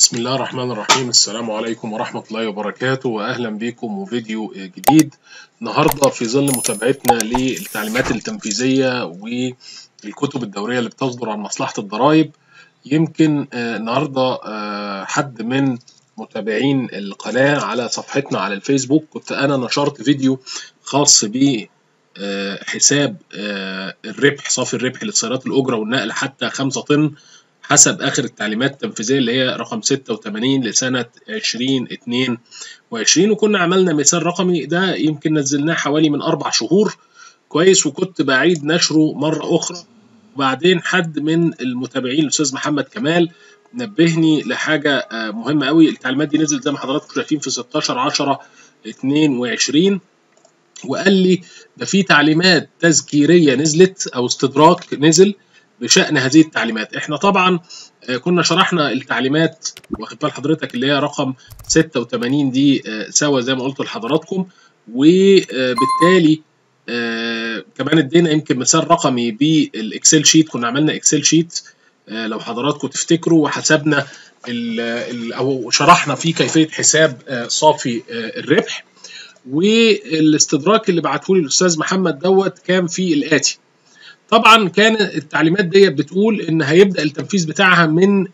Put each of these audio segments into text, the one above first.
بسم الله الرحمن الرحيم السلام عليكم ورحمة الله وبركاته وأهلا بكم وفيديو جديد النهاردة في ظل متابعتنا للتعليمات التنفيذية والكتب الدورية اللي بتصدر عن مصلحة الضرائب يمكن آه، النهاردة آه، حد من متابعين القناة على صفحتنا على الفيسبوك كنت أنا نشرت فيديو خاص ب آه، حساب آه، الربح صافي الربح للسيارات الأجرة والنقل حتى 5 طن حسب آخر التعليمات التنفيذية اللي هي رقم 86 لسنة 2022 وكنا عملنا مثال رقمي ده يمكن نزلناه حوالي من أربع شهور كويس وكنت بعيد نشره مرة أخرى وبعدين حد من المتابعين الأستاذ محمد كمال نبهني لحاجة آه، مهمة قوي التعليمات دي نزلت زي ما حضراتكم شايفين في 16 10 22 وقال لي ده في تعليمات تذكيرية نزلت أو استدراك نزل بشأن هذه التعليمات احنا طبعا آه، كنا شرحنا التعليمات واخد بال حضرتك اللي هي رقم 86 دي آه، سوا زي ما قلت لحضراتكم وبالتالي آه، كمان ادينا يمكن مثال رقمي بالاكسل شيت كنا عملنا اكسل شيت آه، لو حضراتكم تفتكروا وحسبنا ال ال او شرحنا فيه كيفيه حساب آه، صافي آه، الربح والاستدراك اللي بعته لي الاستاذ محمد دوت كان في الاتي طبعا كان التعليمات ديت بتقول ان هيبدا التنفيذ بتاعها من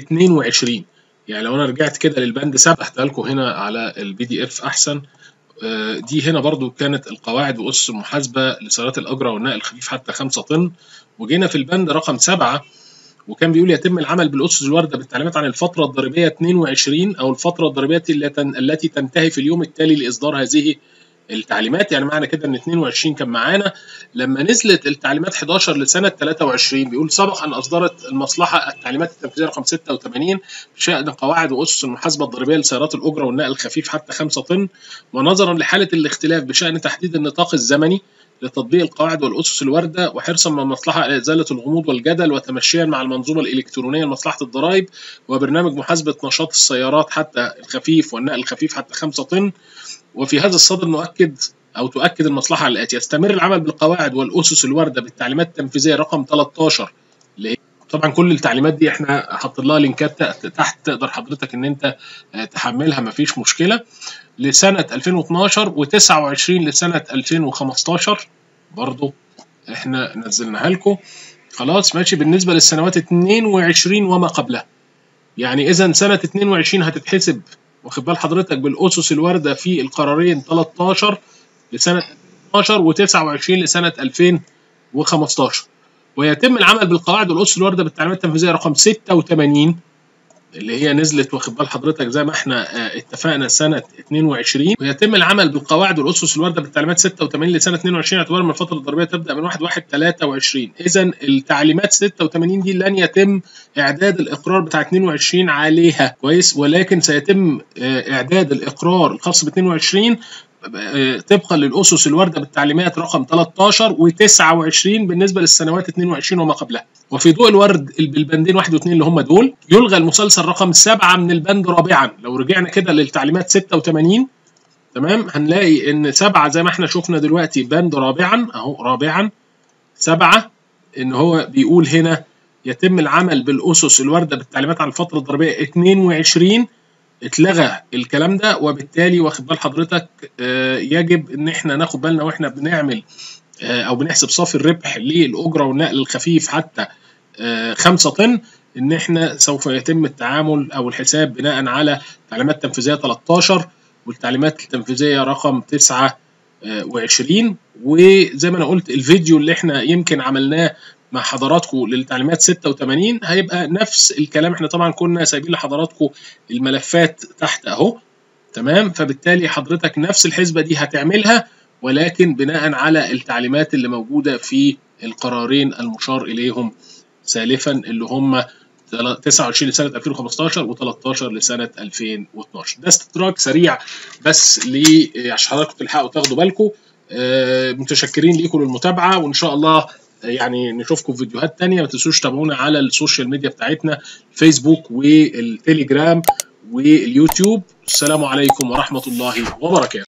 22 يعني لو انا رجعت كده للبند 7 هحطها لكم هنا على البي دي اف احسن آه، دي هنا برضو كانت القواعد واسس المحاسبه لسيارات الاجره والنقل الخفيف حتى 5 طن وجينا في البند رقم 7 وكان بيقول يتم العمل بالاسس الوارده بالتعليمات عن الفتره الضريبيه 22 او الفتره الضريبيه التي التي تنتهي في اليوم التالي لاصدار هذه التعليمات يعني معنى كده ان 22 كان معانا لما نزلت التعليمات 11 لسنه 23 بيقول سبق ان اصدرت المصلحه التعليمات التنفيذيه رقم 86 بشان قواعد واسس المحاسبه الضريبيه لسيارات الاجره والنقل الخفيف حتى 5 طن ونظرا لحاله الاختلاف بشان تحديد النطاق الزمني لتطبيق القواعد والاسس الوارده وحرصا من المصلحه على ازاله الغموض والجدل وتمشيا مع المنظومه الالكترونيه لمصلحه الضرائب وبرنامج محاسبه نشاط السيارات حتى الخفيف والنقل الخفيف حتى 5 طن وفي هذا الصدد نؤكد او تؤكد المصلحه على الاتي يستمر العمل بالقواعد والاسس الوارده بالتعليمات التنفيذيه رقم 13 اللي هي طبعا كل التعليمات دي احنا حاطين لها لينكات تحت تقدر حضرتك ان انت آه، تحملها مفيش مشكله لسنه 2012 و29 لسنه 2015 برضو احنا نزلناها لكم خلاص ماشي بالنسبه للسنوات 22 وما قبلها يعني اذا سنه 22 هتتحسب واخد بال حضرتك بالاسس الوارده في القرارين 13 لسنه 12 و29 لسنه 2015 ويتم العمل بالقواعد والاسس الوارده بالتعليمات التنفيذيه رقم 86 اللي هي نزلت واخد بال حضرتك زي ما احنا آه، اتفقنا سنه 22 ويتم العمل بالقواعد والاسس الوارده بالتعليمات 86 لسنه 22 اعتبارا من الفتره الضريبيه تبدا من 1 1 23 اذا التعليمات 86 دي لن يتم اعداد الاقرار بتاع 22 عليها كويس ولكن سيتم آه، اعداد الاقرار الخاص ب 22 آه، طبقا للاسس الوارده بالتعليمات رقم 13 و29 بالنسبه للسنوات 22 وما قبلها وفي ضوء الورد بالبندين 1 و2 اللي هم دول يلغى المسلسل رقم 7 من البند رابعا لو رجعنا كده للتعليمات 86 تمام هنلاقي ان 7 زي ما احنا شفنا دلوقتي بند رابعا اهو رابعا 7 ان هو بيقول هنا يتم العمل بالاسس الوارده بالتعليمات عن الفتره الضريبيه 22 اتلغى الكلام ده وبالتالي واخد بال حضرتك آه، يجب ان احنا ناخد بالنا واحنا بنعمل آه، او بنحسب صافي الربح للاجره والنقل الخفيف حتى 5 طن ان احنا سوف يتم التعامل او الحساب بناء على تعليمات تنفيذيه 13 والتعليمات التنفيذيه رقم 29 وزي ما انا قلت الفيديو اللي احنا يمكن عملناه مع حضراتكم للتعليمات 86 هيبقى نفس الكلام احنا طبعا كنا سايبين لحضراتكم الملفات تحت اهو تمام فبالتالي حضرتك نفس الحسبه دي هتعملها ولكن بناء على التعليمات اللي موجوده في القرارين المشار اليهم سالفا اللي هم 29 لسنه 2015 و13 لسنه 2012 ده استدراك سريع بس ل عشان حضراتكم تلحقوا تاخدوا بالكم آه، متشكرين ليكم للمتابعه وان شاء الله يعني نشوفكم في فيديوهات تانية ما تنسوش تابعونا على السوشيال ميديا بتاعتنا الفيسبوك والتليجرام واليوتيوب السلام عليكم ورحمة الله وبركاته